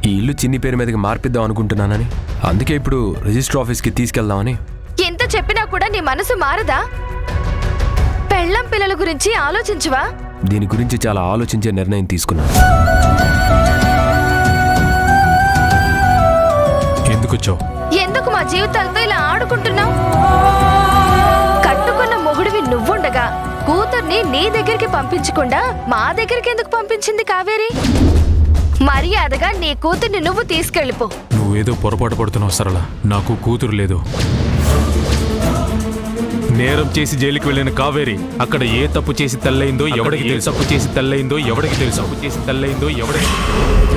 ఈ ఇల్లు చిన్ని పేరు మీదకి మార్పిద్దాం అనుకుంటున్నానని అందుకే ఇప్పుడు రిజిస్టర్ ఆఫీస్కి తీసుకెళ్దామని ఎంత చెప్పినా కూడా నీ మనసు మారదా పెళ్ళం పిల్లల గురించి ఆలోచించవా దీని గురించి చాలా ఆలోచించే నిర్ణయం తీసుకున్నాను ఎందుకు వచ్చావు ఎందుకు మా జీవితాలతో ఇలా ఆడుకుంటున్నావు కట్టుకున్న మొగుడివి నువ్వుండగా కూతుర్ని నీ దగ్గరికి పంపించకుండా మా దగ్గరికి ఎందుకు పంపించింది కావేరి మర్యాదగా నీ కూతుర్ని నువ్వు తీసుకెళ్ళిపో నువ్వేదో పొరపాటు పడుతున్నావు సరళ నాకు కూతురు లేదు నేరం చేసి జైలుకి వెళ్ళిన కావేరి అక్కడ ఏ తప్పు చేసి తల్లయిందో ఎవడికి తెలుసు తప్పు చేసి తల్లయిందో ఎవడికి తెలుసు తప్పు చేసి తల్లయిందో ఎవడికి